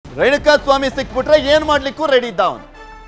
ರೇಣುಕಾ ಸ್ವಾಮಿ ಸಿಕ್ಬಿಟ್ರೆ ಏನ್ ಮಾಡ್ಲಿಕ್ಕೂ ರೆಡಿ ಇದ್ದ ಅವನು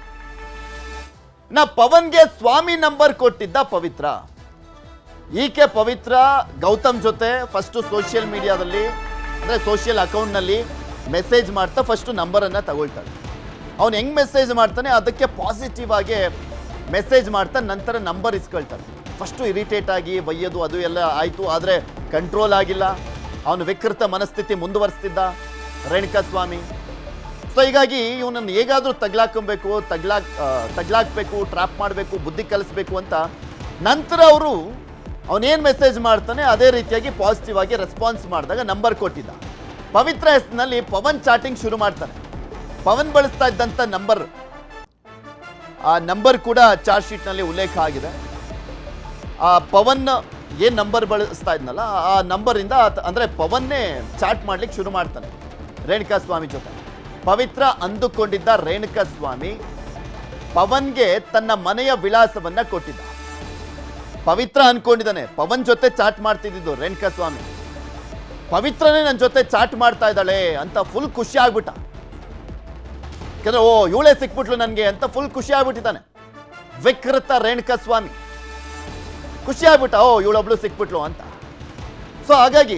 ನಾ ಪವನ್ಗೆ ಸ್ವಾಮಿ ನಂಬರ್ ಕೊಟ್ಟಿದ್ದ ಪವಿತ್ರ ಈಕೆ ಪವಿತ್ರ ಗೌತಮ್ ಜೊತೆ ಫಸ್ಟ್ ಸೋಷಿಯಲ್ ಮೀಡಿಯಾದಲ್ಲಿ ಅಂದ್ರೆ ಸೋಷಿಯಲ್ ಅಕೌಂಟ್ನಲ್ಲಿ ಮೆಸೇಜ್ ಮಾಡ್ತಾ ಫಸ್ಟ್ ನಂಬರನ್ನು ತಗೊಳ್ತಾಳೆ ಅವನು ಹೆಂಗ್ ಮೆಸೇಜ್ ಮಾಡ್ತಾನೆ ಅದಕ್ಕೆ ಪಾಸಿಟಿವ್ ಆಗಿ ಮೆಸೇಜ್ ಮಾಡ್ತಾ ನಂತರ ನಂಬರ್ ಇಸ್ಕೊಳ್ತಾನೆ ಫಸ್ಟು ಇರಿಟೇಟ್ ಆಗಿ ಬೈಯೋದು ಅದು ಎಲ್ಲ ಆಯಿತು ಆದರೆ ಕಂಟ್ರೋಲ್ ಆಗಿಲ್ಲ ಅವನು ವಿಕೃತ ಮನಸ್ಥಿತಿ ಮುಂದುವರಿಸ್ತಿದ್ದ ರೇಣುಕಾ ಸ್ವಾಮಿ ಸೊ ಹೀಗಾಗಿ ಇವನನ್ನು ಹೇಗಾದರೂ ತಗ್ಲಾಕೊಬೇಕು ತಗ್ಲಾಕ್ ಆ, ತಗ್ಲಾಕ್ಬೇಕು ಟ್ರ್ಯಾಪ್ ಮಾಡಬೇಕು ಬುದ್ಧಿ ಕಲಿಸ್ಬೇಕು ಅಂತ ನಂತರ ಅವರು ಅವನೇನು ಮೆಸೇಜ್ ಮಾಡ್ತಾನೆ ಅದೇ ರೀತಿಯಾಗಿ ಪಾಸಿಟಿವ್ ಆಗಿ ರೆಸ್ಪಾನ್ಸ್ ಮಾಡಿದಾಗ ನಂಬರ್ ಕೊಟ್ಟಿದ್ದ ಪವಿತ್ರ ಹೆಸರಿನಲ್ಲಿ ಪವನ್ ಚಾಟಿಂಗ್ ಶುರು ಮಾಡ್ತಾನೆ ಪವನ್ ಬಳಸ್ತಾ ಇದ್ದಂಥ ನಂಬರ್ ಆ ನಂಬರ್ ಕೂಡ ಚಾರ್ಜ್ ಶೀಟ್ನಲ್ಲಿ ಉಲ್ಲೇಖ ಆಗಿದೆ ಆ ಪವನ್ ಏನು ನಂಬರ್ ಬಳಸ್ತಾ ಇದ್ನಲ್ಲ ಆ ನಂಬರಿಂದ ಆತ- ಅಂದ್ರೆ ಪವನ್ನೇ ಚಾಟ್ ಮಾಡ್ಲಿಕ್ಕೆ ಶುರು ಮಾಡ್ತಾನೆ ರೇಣುಕಾ ಸ್ವಾಮಿ ಜೊತೆ ಪವಿತ್ರ ಅಂದುಕೊಂಡಿದ್ದ ರೇಣುಕಾ ಸ್ವಾಮಿ ಪವನ್ಗೆ ತನ್ನ ಮನೆಯ ವಿಳಾಸವನ್ನ ಕೊಟ್ಟಿದ್ದ ಪವಿತ್ರ ಅನ್ಕೊಂಡಿದ್ದಾನೆ ಪವನ್ ಜೊತೆ ಚಾಟ್ ಮಾಡ್ತಿದ್ದು ರೇಣುಕಾ ಸ್ವಾಮಿ ಪವಿತ್ರನೇ ನನ್ನ ಜೊತೆ ಚಾಟ್ ಮಾಡ್ತಾ ಇದ್ದಾಳೆ ಅಂತ ಫುಲ್ ಖುಷಿ ಆಗ್ಬಿಟ್ಟ ಯಾಕಂದ್ರೆ ಓ ಇವಳೇ ಸಿಕ್ಬಿಟ್ಲು ನನಗೆ ಅಂತ ಫುಲ್ ಖುಷಿ ಆಗ್ಬಿಟ್ಟಿದ್ದಾನೆ ವಿಕೃತ ರೇಣುಕಾ ಸ್ವಾಮಿ ಖುಷಿ ಆಗ್ಬಿಟ್ಟ ಓ ಇವಳೊಬ್ಳು ಸಿಕ್ಬಿಟ್ಲು ಅಂತ ಸೊ ಹಾಗಾಗಿ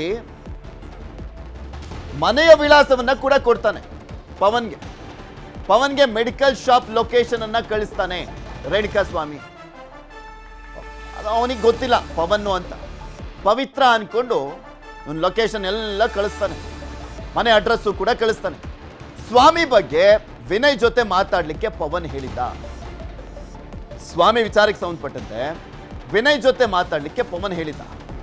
ಮನೆಯ ವಿಳಾಸವನ್ನ ಕೂಡ ಕೊಡ್ತಾನೆ ಪವನ್ಗೆ ಪವನ್ಗೆ ಮೆಡಿಕಲ್ ಶಾಪ್ ಲೊಕೇಶನ್ ಅನ್ನ ಕಳಿಸ್ತಾನೆ ರೇಣುಕಾ ಸ್ವಾಮಿ ಅದು ಅವನಿಗೆ ಗೊತ್ತಿಲ್ಲ ಪವನ್ನು ಅಂತ ಪವಿತ್ರ ಅನ್ಕೊಂಡು ಒಂದು ಲೊಕೇಶನ್ ಎಲ್ಲ ಕಳಿಸ್ತಾನೆ ಮನೆ ಅಡ್ರೆಸ್ಸು ಕೂಡ ಕಳಿಸ್ತಾನೆ ಸ್ವಾಮಿ ಬಗ್ಗೆ ವಿನಯ್ ಜೊತೆ ಮಾತಾಡ್ಲಿಕ್ಕೆ ಪವನ್ ಹೇಳಿದ್ದ ಸ್ವಾಮಿ ವಿಚಾರಕ್ಕೆ ಸಂಬಂಧಪಟ್ಟಂತೆ ವಿನಯ್ ಜೊತೆ ಮಾತಾಡ್ಲಿಕ್ಕೆ ಪವನ್ ಹೇಳಿದ್ದ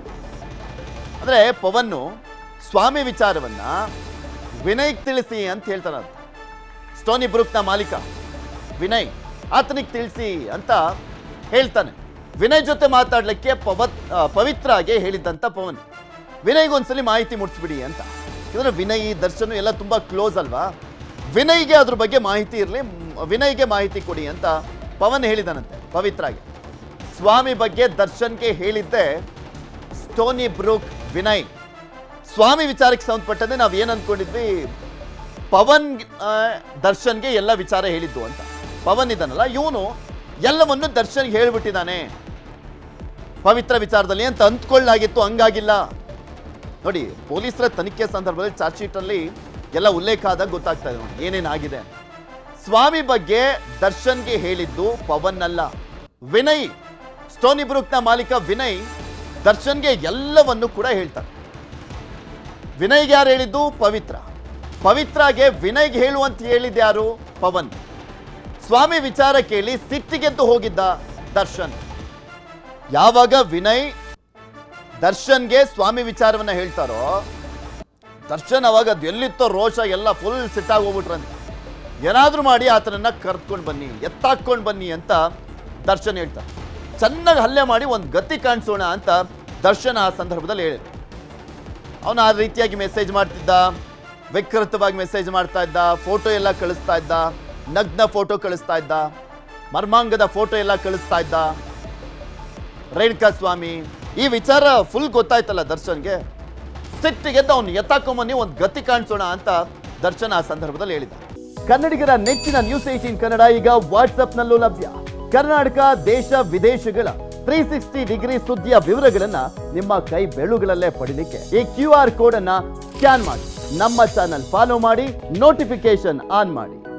ಅಂದ್ರೆ ಪವನ್ನು ಸ್ವಾಮಿ ವಿಚಾರವನ್ನ ವಿನಯ್ ತಿಳಿಸಿ ಅಂತ ಹೇಳ್ತಾನ ಸ್ಟೋನಿ ಬ್ರೂಕ್ನ ಮಾಲೀಕ ವಿನಯ್ ಆತನಿಗೆ ತಿಳಿಸಿ ಅಂತ ಹೇಳ್ತಾನೆ ವಿನಯ್ ಜೊತೆ ಮಾತಾಡ್ಲಿಕ್ಕೆ ಪವತ್ ಆ, ಪವಿತ್ರಾಗೆ ಹೇಳಿದ್ದಂತ ಪವನ್ ವಿನಯ್ಗೆ ಒಂದ್ಸಲಿ ಮಾಹಿತಿ ಮುಟ್ಸ್ಬಿಡಿ ಅಂತ ಯಾಕಂದ್ರೆ ವಿನಯ್ ದರ್ಶನ್ ಎಲ್ಲ ತುಂಬಾ ಕ್ಲೋಸ್ ಅಲ್ವಾ ವಿನಯ್ಗೆ ಅದ್ರ ಬಗ್ಗೆ ಮಾಹಿತಿ ಇರಲಿ ವಿನಯ್ಗೆ ಮಾಹಿತಿ ಕೊಡಿ ಅಂತ ಪವನ್ ಹೇಳಿದಾನಂತೆ ಪವಿತ್ರಾಗೆ ಸ್ವಾಮಿ ಬಗ್ಗೆ ದರ್ಶನ್ಗೆ ಹೇಳಿದ್ದೆ ಸ್ಟೋನಿ ಬ್ರೂಕ್ ವಿನಯ್ ಸ್ವಾಮಿ ವಿಚಾರಕ್ಕೆ ಸಂಬಂಧಪಟ್ಟಂತೆ ನಾವು ಏನು ಅಂದ್ಕೊಂಡಿದ್ವಿ ಪವನ್ ಆ, ದರ್ಶನ್ಗೆ ಎಲ್ಲ ವಿಚಾರ ಹೇಳಿದ್ದು ಅಂತ ಪವನ್ ಇದ್ದಾನಲ್ಲ ಇವನು ಎಲ್ಲವನ್ನು ದರ್ಶನ್ಗೆ ಹೇಳ್ಬಿಟ್ಟಿದ್ದಾನೆ ಪವಿತ್ರ ವಿಚಾರದಲ್ಲಿ ಅಂತ ಅಂದ್ಕೊಳ್ಳಾಗಿತ್ತು ಹಂಗಾಗಿಲ್ಲ ನೋಡಿ ಪೊಲೀಸರ ತನಿಖೆ ಸಂದರ್ಭದಲ್ಲಿ ಚಾರ್ಜ್ ಶೀಟಲ್ಲಿ ಎಲ್ಲ ಉಲ್ಲೇಖ ಆದಾಗ ಗೊತ್ತಾಗ್ತಾ ಇದೆ ನೋಡಿ ಏನೇನಾಗಿದೆ ಅಂತ. ಸ್ವಾಮಿ ಬಗ್ಗೆ ದರ್ಶನ್ಗೆ ಹೇಳಿದ್ದು ಪವನ್ ಅಲ್ಲ ವಿನಯ್ ಸ್ಟೋನಿ ಬ್ರೂಕ್ನ ಮಾಲೀಕ ವಿನಯ್ ದರ್ಶನ್ಗೆ ಎಲ್ಲವನ್ನು ಕೂಡ ಹೇಳ್ತಾರೆ ವಿನಯ್ಗೆ ಯಾರು ಹೇಳಿದ್ದು ಪವಿತ್ರ ಪವಿತ್ರಾಗೆ ವಿನಯ್ಗೆ ಹೇಳುವಂತ ಹೇಳಿದ್ದು ಯಾರು ಪವನ್ ಸ್ವಾಮಿ ವಿಚಾರ ಕೇಳಿ ಸಿಟ್ಟಿಗೆದ್ದು ಹೋಗಿದ್ದ ದರ್ಶನ್ ಯಾವಾಗ ವಿನಯ್ ದರ್ಶನ್ಗೆ ಸ್ವಾಮಿ ವಿಚಾರವನ್ನ ಹೇಳ್ತಾರೋ ದರ್ಶನ್ ಅವಾಗ ಅದು ಎಲ್ಲಿತ್ತೋ ರೋಷ ಎಲ್ಲ ಫುಲ್ ಸಿಟ್ಟಾಗಿ ಹೋಗ್ಬಿಟ್ರಂತೆ ಏನಾದ್ರೂ ಮಾಡಿ ಆತನನ್ನ ಕರ್ಕೊಂಡು ಬನ್ನಿ ಎತ್ತಾಕೊಂಡು ಬನ್ನಿ ಅಂತ ದರ್ಶನ್ ಹೇಳ್ತಾರೆ ಚೆನ್ನಾಗಿ ಹಲ್ಲೆ ಮಾಡಿ ಒಂದು ಗತಿ ಕಾಣಿಸೋಣ ಅಂತ ದರ್ಶನ್ ಆ ಸಂದರ್ಭದಲ್ಲಿ ಹೇಳಿದ್ರು ಅವನು ಆ ರೀತಿಯಾಗಿ ಮೆಸೇಜ್ ಮಾಡ್ತಿದ್ದ ವಿಕೃತವಾಗಿ ಮೆಸೇಜ್ ಮಾಡ್ತಾ ಇದ್ದ ಫೋಟೋ ಎಲ್ಲ ಕಳಿಸ್ತಾ ಇದ್ದ ನಗ್ನ ಫೋಟೋ ಕಳಿಸ್ತಾ ಇದ್ದ ಮರ್ಮಾಂಗದ ಫೋಟೋ ಎಲ್ಲ ಕಳಿಸ್ತಾ ಇದ್ದ ರೇಣುಕಾ ಸ್ವಾಮಿ ಈ ವಿಚಾರ ಫುಲ್ ಗೊತ್ತಾಯ್ತಲ್ಲ ದರ್ಶನ್ಗೆ ಸಿಟ್ಟಿಗೆದ್ದ ಅವನು ಎತ್ತಾಕೊಂಬನ್ನಿ ಒಂದು ಗತಿ ಕಾಣಿಸೋಣ ಅಂತ ದರ್ಶನ್ ಆ ಸಂದರ್ಭದಲ್ಲಿ ಹೇಳಿದ ಕನ್ನಡಿಗರ ನೆಚ್ಚಿನ ನ್ಯೂಸ್ ಏಟೀನ್ ಕನ್ನಡ ಈಗ ವಾಟ್ಸ್ಆಪ್ನಲ್ಲೂ ಲಭ್ಯ ಕರ್ನಾಟಕ ದೇಶ ವಿದೇಶಗಳ ತ್ರೀ ಸಿಕ್ಸ್ಟಿ ಡಿಗ್ರಿ ಸುದ್ದಿಯ ವಿವರಗಳನ್ನ ನಿಮ್ಮ ಕೈ ಬೆರಳುಗಳಲ್ಲೇ ಪಡಿಲಿಕ್ಕೆ ಈ ಕ್ಯೂ ಆರ್ ಕೋಡ್ ಅನ್ನ ಸ್ಕ್ಯಾನ್ ಮಾಡಿ ನಮ್ಮ ಚಾನಲ್ ಫಾಲೋ ಮಾಡಿ ನೋಟಿಫಿಕೇಶನ್ ಆನ್ ಮಾಡಿ